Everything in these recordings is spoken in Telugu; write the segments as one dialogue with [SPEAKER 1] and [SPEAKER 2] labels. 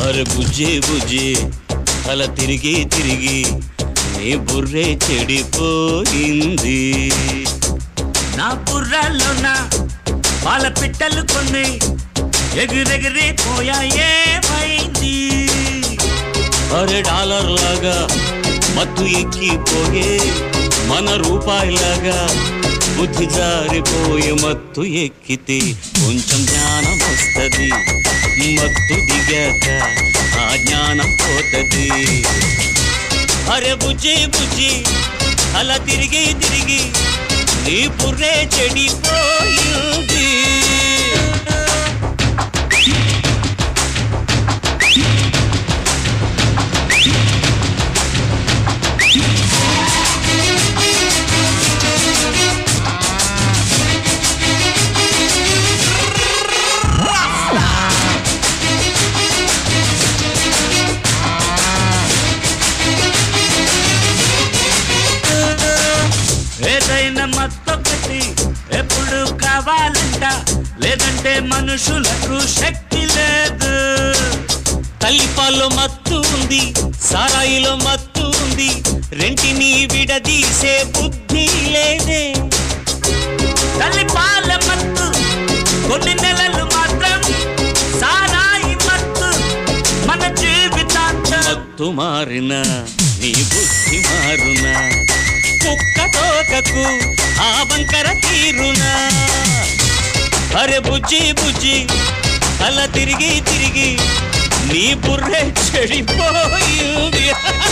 [SPEAKER 1] అరే బుజ్జి బుజ్జి అలా తిరిగి తిరిగి నీ బుర్రే చెడిపోయింది
[SPEAKER 2] నా బుర్రాలోన వాళ్ళ పిట్టలు కొన్ని ఎగిరెగిరి పోయాయేమైంది
[SPEAKER 1] అరే డాలర్ లాగా మత్తు ఎక్కిపోయే మన రూపాయిలాగా బుద్ధి జారిపోయే మత్తు ఎక్కితే కొంచెం జ్ఞానం వస్తది మత్తు దిగాక ఆ జ్ఞానం పోతది అరే బుజ్జి బుజ్జి అలా తిరిగి తిరిగి నీ పుర్రే చెడిపోయింది
[SPEAKER 2] ఏదైనా మత్తొకటి ఎప్పుడు కావాలంట లేదంటే మనుషులకు శక్తి లేదు
[SPEAKER 1] తల్లిపాల్లో మత్తు ఉంది సారాయిలో మత్తు ఉంది రెంటిని విడదీసే బుద్ధి లేదే
[SPEAKER 2] తల్లి పాల మత్తు కొన్ని నెలలు మాత్రం సారాయి మత్తు మన జీవితాంతం
[SPEAKER 1] మత్తు మారిన నీ బుద్ధి మారునా కుక్క తోకకు ఆ వంకర తీరునా అరే బుజ్జి బుజ్జి అలా తిరిగి తిరిగి నీ బుర్రె చెడిపోయింది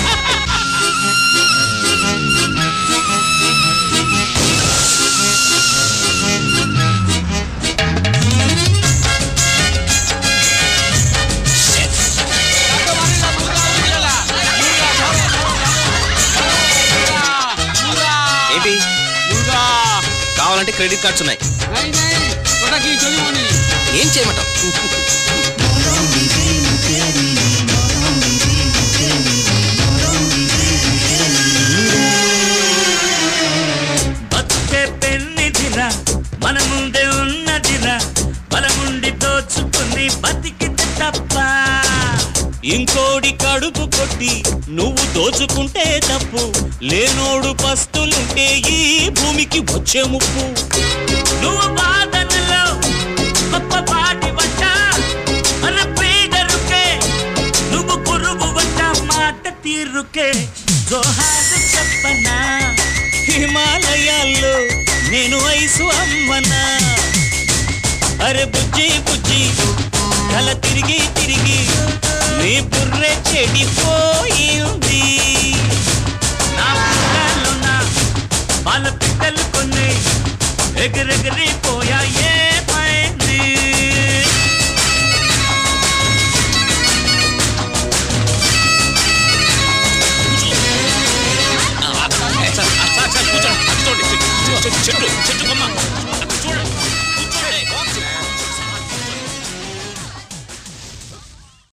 [SPEAKER 3] ఏంటి కావాలంటే క్రెడిట్ కార్డ్స్ ఉన్నాయి ఏం చేయమంటావు
[SPEAKER 2] బతుకే పెన్నిదిరా మన ముందే ఉన్నదిరా బలముండి దోచుకుని బతికితే తప్ప
[SPEAKER 1] ఇంకోడి కడుపు కొట్టి నువ్వు దోచుకుంటే తప్పు లేనోడు పస్తులుంటే ఈ భూమికి వచ్చే ముప్పు
[SPEAKER 2] నువ్వు బాధనలో గొప్ప పాటి వంట మన పీడరుకే నువ్వు పురుగు వంట మాట తీరుకే జోహారు చెప్పనా
[SPEAKER 1] హిమాలయాల్లో నేను ఐసు అమ్మనా అరే బుజ్జి బుజ్జి కల తిరిగి తిరిగి నీ బుర్రె చెడిపోయింది
[SPEAKER 2] నా పిల్లలున్న వాళ్ళ పిట్టలు కొన్ని ఎగిరెగిరి పోయాయే